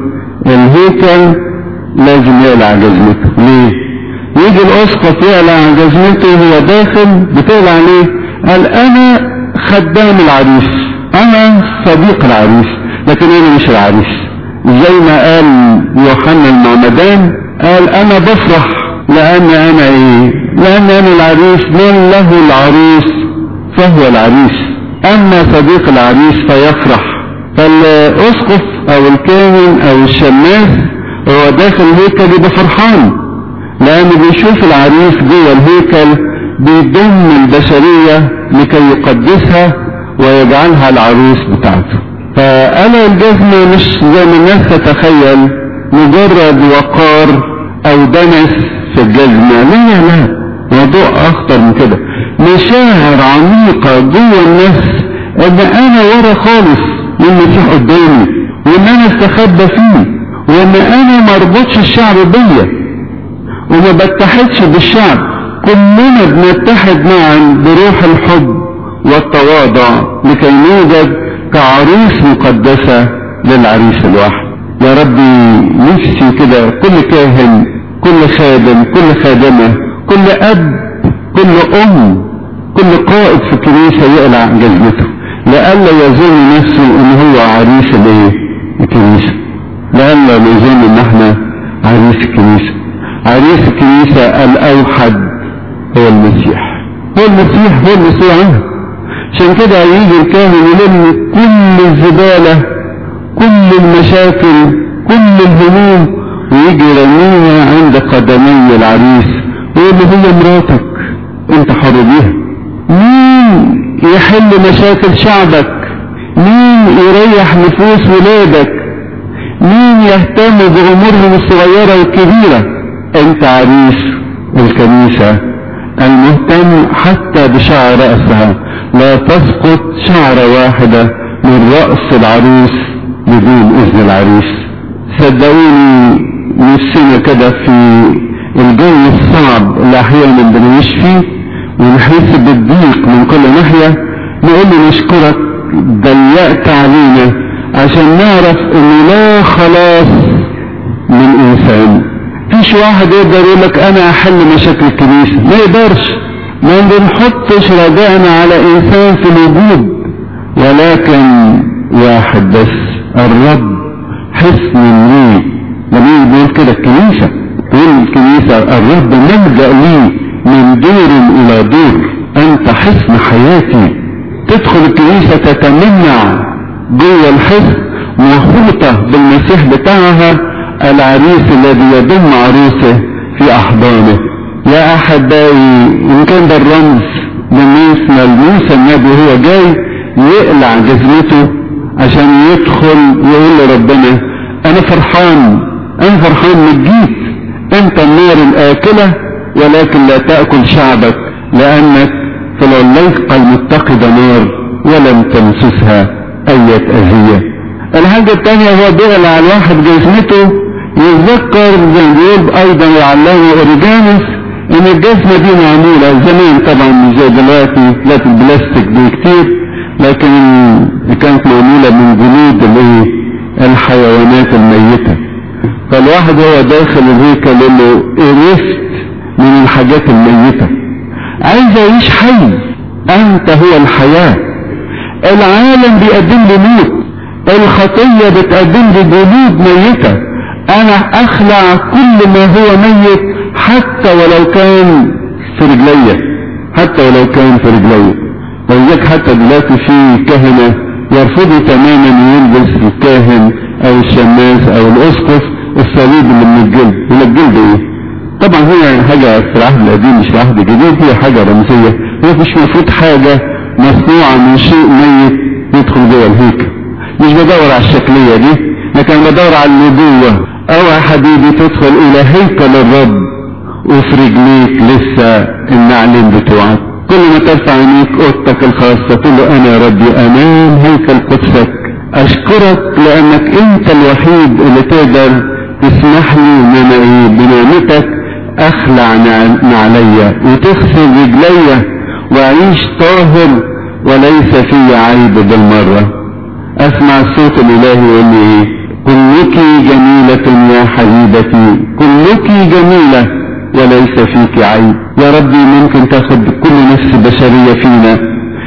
الهيكل لازم يقلع جزمته ليه؟ يجي الأسقف يقلع جزمته وهو داخل بتقلع ليه؟ قال أنا خدام العريس أنا صديق العريس لكن أنا مش العريس زي ما قال يوحنا المعمدان قال أنا بفرح لأن أنا إيه؟ لأن أنا العريس من له العروس فهو العريس اما صديق العريس فيفرح فالاسقف او الكاهن او الشماس هو داخل الهيكل يبقى فرحان لانه بيشوف العريس جوه الهيكل بيضم البشرية لكي يقدسها ويجعلها العروس بتاعته فأنا الجزمة مش زي ما الناس تتخيل مجرد وقار أو دنس في الجزمة لا لا لا موضوع أخطر من كده مشاعر عميقة جوه النفس إن أنا ورا خالص من المسيح قدامي وإن أنا استخبى فيه وإن أنا مربوطش الشعب بيا وما بتحدش بالشعب كلنا بنتحد معا بروح الحب والتواضع لكي نوجد كعروس مقدسة للعريس الواحد يا ربي نفسي كده كل كاهن كل خادم كل خادمة كل أب كل أم كل قائد في الكنيسة يقلع جزمته لألا يظن نفسه إن هو عريس الإيه؟ الكنيسة لألا يظن إن إحنا عريس الكنيسة عريس الكنيسة الأوحد هو المسيح هو المسيح هو المسيح عنه عشان كده يجي الكاهن يلم كل الزبالة كل المشاكل كل الهموم ويجي يرميها عند قدمي العريس ويقول له هي مراتك انت حر بيها مين يحل مشاكل شعبك مين يريح نفوس ولادك مين يهتم بامورهم الصغيرة والكبيرة انت عريس الكنيسة المهتم حتى بشعر رأسها لا تسقط شعرة واحدة من رأس العروس بدون إذن العريس صدقوني نفسنا كده في الجو الصعب اللي أحيانا بنعيش فيه ونحس بالضيق من كل ناحية نقول له نشكرك ضيقت علينا عشان نعرف ان لا خلاص من انسان فيش واحد يقدر يقول لك انا احل مشاكل الكنيسة ما يقدرش ما بنحطش رجائنا على انسان في الوجود ولكن واحد بس الرب حصن لي لما بيقول كده الكنيسة تقول الكنيسة الرب ملجأ لي من دور الى دور انت حصن حياتي تدخل الكنيسة تتمنع جوه الحصن محوطة بالمسيح بتاعها العريس الذي يضم عروسه في احضانه يا احبائي ان كان ده الرمز لموسى موسى النبي وهو جاي يقلع جزمته عشان يدخل يقول لربنا انا فرحان انا فرحان انك جيت انت النار الاكله ولكن لا تاكل شعبك لانك في العليقه المتقده نار ولم تمسسها اية اذيه الحاجه الثانيه هو بيقلع الواحد جزمته يتذكر زي ما بيقول ايضا يعلمه اوريجانس ان الجزمه دي معموله زمان طبعا مش زي دلوقتي دلوقتي البلاستيك دي كتير لكن كانت معموله من جلود الايه الحيوانات الميته فالواحد هو داخل الهيكل يقول له قرفت من الحاجات الميته عايز اعيش حي انت هو الحياه العالم بيقدم لي موت الخطيه بتقدم لي جلود ميته انا اخلع كل ما هو ميت حتى ولو كان في رجليا حتى ولو كان في رجليا ولذلك حتى دلوقتي في كهنة يرفضوا تماما يلبس الكاهن او الشماس او الاسقف الصليب اللي من الجلد من الجلد ايه طبعا هي حاجة في العهد القديم مش في العهد الجديد هي حاجة رمزية هي مش المفروض حاجة مصنوعة من شيء ميت يدخل جوه الهيكل مش بدور على الشكلية دي لكن بدور على النبوة اوعى حبيبي تدخل الى هيكل الرب وفي رجليك لسه النعلين بتوعك كل ما ترفع عينيك اوضتك الخاصة تقول له انا يا ربي امام هيكل قدسك اشكرك لانك انت الوحيد اللي تقدر تسمح لي ان انا ايه بنعمتك اخلع نعليا وتغسل رجليا واعيش طاهر وليس في عيب بالمرة اسمع الصوت الالهي يقول لي ايه كلك جميلة يا حبيبتي كلك جميلة وليس فيك عيب يا ربي ممكن تاخد كل نفس بشرية فينا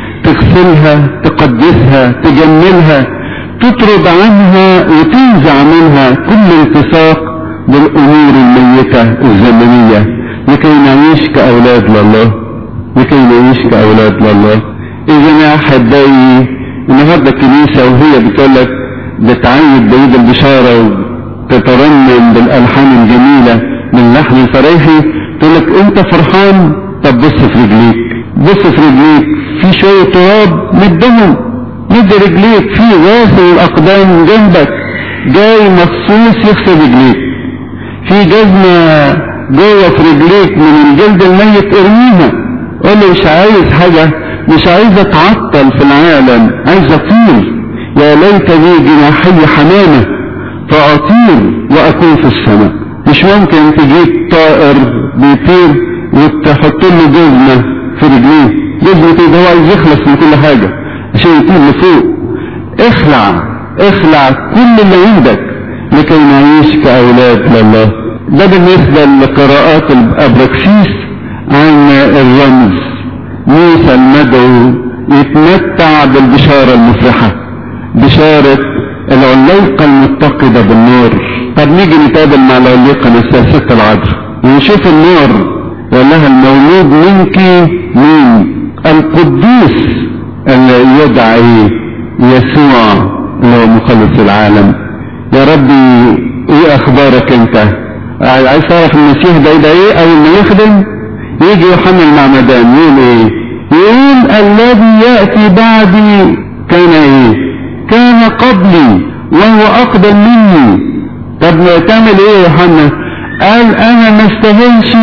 تغسلها تقدسها تجملها تطرد عنها وتنزع منها كل التصاق بالامور الميتة الزمنية لكي نعيش كاولاد لله لكي نعيش كاولاد لله اذا يا احبائي النهارده الكنيسه وهي بتقول لك بتعيد بعيد البشاره وتترنم بالالحان الجميله من لحن الفرايحي تقول لك انت فرحان طب بص في رجليك بص في رجليك في شويه تراب مدهم مد رجليك في غاسل الاقدام جنبك جاي مخصوص يغسل رجليك في جزمه جوه في رجليك من الجلد الميت ارميها قول له مش عايز حاجه مش عايز اتعطل في العالم عايز اطير يا ليت لي جناحي حمامه فاطير واكون في السماء مش ممكن تجيب طائر بيطير وتحط له جزمه في رجليه جزمه ده هو عايز يخلص من كل حاجه عشان يطير لفوق اخلع اخلع كل اللي عندك لكي نعيش كاولاد لله ده بالنسبه لقراءات الابراكسيس عن الرمز موسى المدعو يتمتع بالبشارة المفرحة بشارة العليقة المتقدة بالنور طب نيجي نتقابل مع العليقة نفسها ست العذراء ونشوف النور يقول لها المولود منك مين القدوس اللي يدعي يسوع اللي هو مخلص العالم يا ربي ايه اخبارك انت عايز تعرف المسيح ده ده ايه اول ما يخدم يجي يوحنا المعمدان يقول ايه يقول الذي يأتي بعدي كان ايه كان قبلي وهو اقدم مني طب تعمل ايه يا يوحنا قال انا ما استاهلش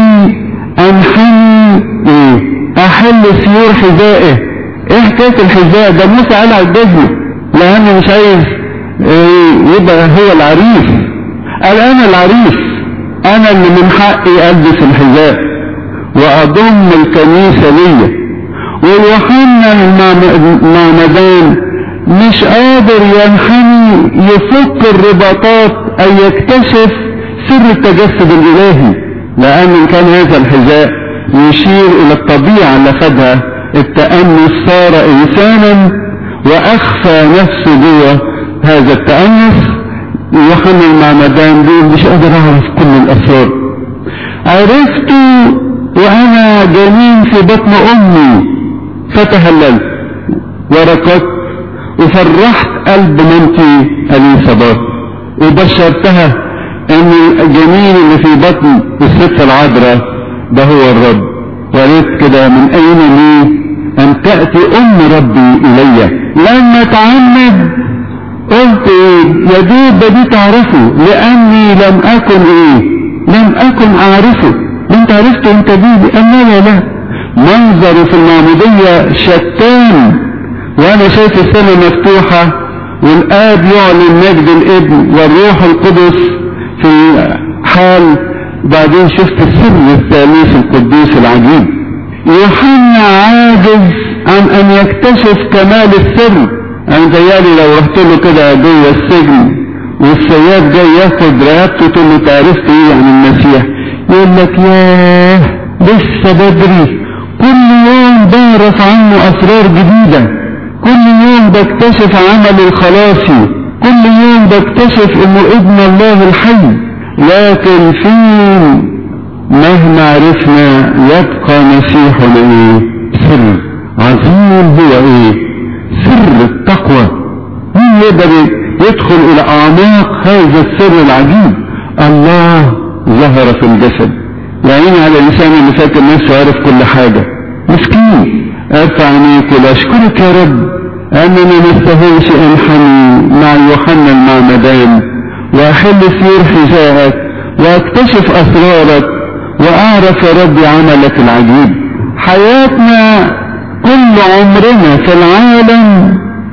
انحني ايه احل سيور حذائه ايه حكايه الحذاء ده موسى قال على الجزمه لانه مش عايز ايه يبقى هو العريس قال انا العريس انا اللي من حقي البس الحذاء واضم الكنيسة ليا ويوحنا المعمدان مش قادر ينحني يفك الرباطات اي يكتشف سر التجسد الالهي لان كان هذا الحذاء يشير الى الطبيعة اللي خدها التأنس صار انسانا واخفى نفسه جوه هذا التأنس يوحنا المعمدان بيقول مش قادر اعرف كل الاسرار عرفته وانا جنين في بطن امي فتهللت وركضت وفرحت قلب مامتي اليصابات وبشرتها ان الجنين اللي في بطن الست العذراء ده هو الرب وقالت كده من اين لي ان تأتي ام ربي الي لما اتعمد قلت ايه يا دوب ده دي تعرفه لاني لم اكن ايه لم اكن اعرفه انت عرفت انت دي قال لا لا منظره في المعمودية شتان وانا شايف السماء مفتوحة والاب يعلن مجد الابن والروح القدس في حال بعدين شفت السر الثالوث القدوس العجيب يوحنا عاجز عن ان يكتشف كمال السر انا متهيألي لو رحت له كده جوه السجن والسياد جاي ياخد رقبته تقول له انت عرفت ايه عن المسيح يقول لك ياه لسه بدري كل يوم بعرف عنه اسرار جديدة كل يوم بكتشف عمل الخلاصي كل يوم بكتشف انه ابن الله الحي لكن فين مهما عرفنا يبقى مسيحنا ايه سر عظيم هو ايه سر التقوى مين يقدر يدخل الى اعماق هذا السر العجيب الله ظهر في الجسد يعني على الانسان اللي فاكر نفسه عارف كل حاجة مسكين ارفع عينيك اشكرك يا رب انني ما استاهلش انحني مع يوحنا المعمدان واحل سير حذائك واكتشف اسرارك واعرف يا رب عملك العجيب حياتنا كل عمرنا في العالم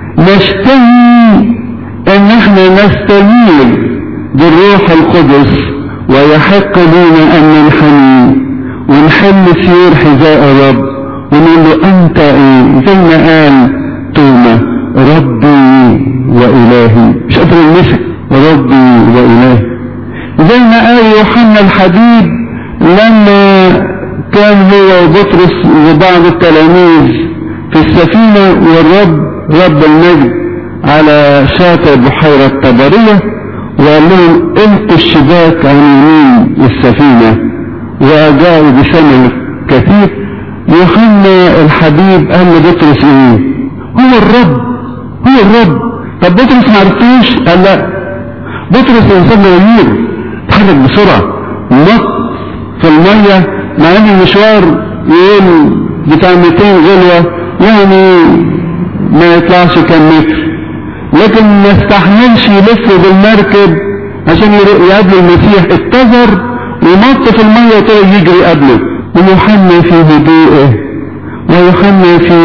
نشتهي ان احنا نستنير بالروح القدس ويحق لنا ان ننحني ونحل سيور حذاء الرب ونقول له انت ايه زي ما قال توما ربي والهي مش قادر المسك ربي والهي زي ما قال يوحنا الحبيب لما كان هو وبطرس وبعض التلاميذ في السفينة والرب رب المجد على شاطئ بحيرة طبرية وقال لهم القوا الشباك عن يمين السفينة وأجاءوا بثمن كثير يوحنا الحبيب قال لبطرس ايه هو الرب هو الرب طب بطرس ما عرفتوش قال لا بطرس انسان غيور اتحرك بسرعه نط في الميه مع ان المشوار يقول بتاع 200 غلوه يعني ما يطلعش كام متر لكن ما استحملش يلف بالمركب عشان يقابل المسيح اتزر ونط في الميه وطلع يجري قبله ويوحنا في هدوءه ويوحنا في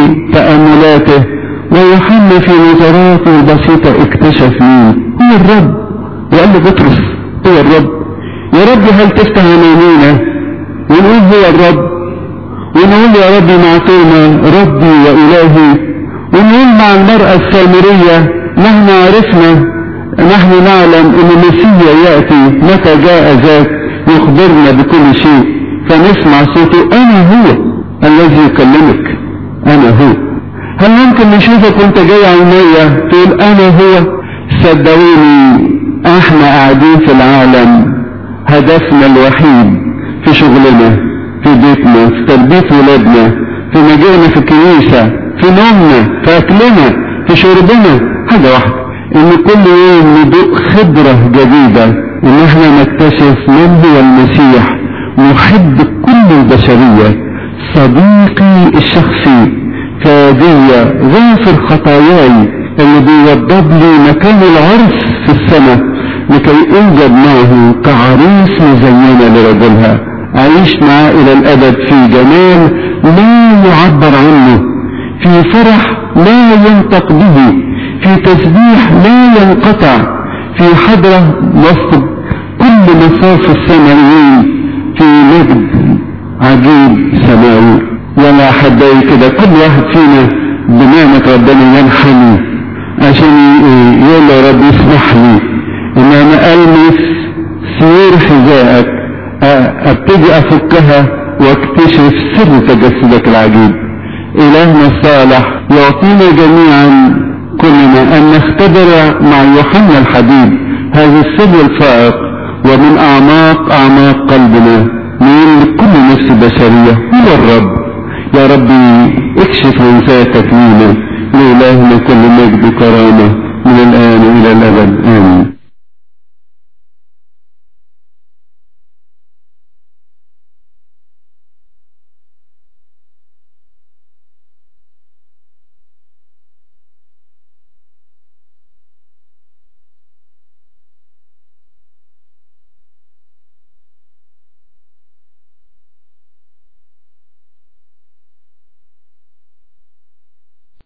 تأملاته ويوحنا في نظراته البسيطة اكتشف مين هو الرب وقال له بطرس هو الرب يا رب هل تفتح عينينا ونقول هو الرب ونقول يا ربي معطينا ربي وإلهي ونقول مع المرأة السامرية نحن عرفنا نحن نعلم ان المسيح يأتي متى جاء ذاك يخبرنا بكل شيء فنسمع صوته انا هو الذي يكلمك انا هو هل ممكن نشوفك وانت جاي على المية تقول انا هو صدقوني احنا قاعدين في العالم هدفنا الوحيد في شغلنا في بيتنا في تربية ولادنا في مجالنا في الكنيسة في نومنا في اكلنا في شربنا حاجة واحدة ان كل يوم ندوق خبرة جديدة ان احنا نكتشف من هو المسيح محب كل البشرية صديقي الشخصي فادية غافر خطاياي اللي بيوضب لي مكان العرس في السماء لكي اوجد معه كعريس مزينة لرجلها اعيش معاه الى الابد في جمال لا يعبر عنه في فرح لا ينطق به في تسبيح لا ينقطع في حضرة وسط كل مصاف السماويين في مجد عجيب سماوي ولا حبايب كده كل واحد فينا بنعمة ربنا ينحني عشان يقول يا رب اسمح لي ان انا المس سير حذائك ابتدي افكها واكتشف سر تجسدك العجيب الهنا الصالح يعطينا جميعا كلنا ان نختبر مع يوحنا الحبيب هذا السر الفائق ومن اعماق اعماق قلبنا من كل نفس بشرية هو الرب يا ربي اكشف عن ذاتك لينا لإلهنا كل مجد وكرامة من الآن إلى الأبد آمين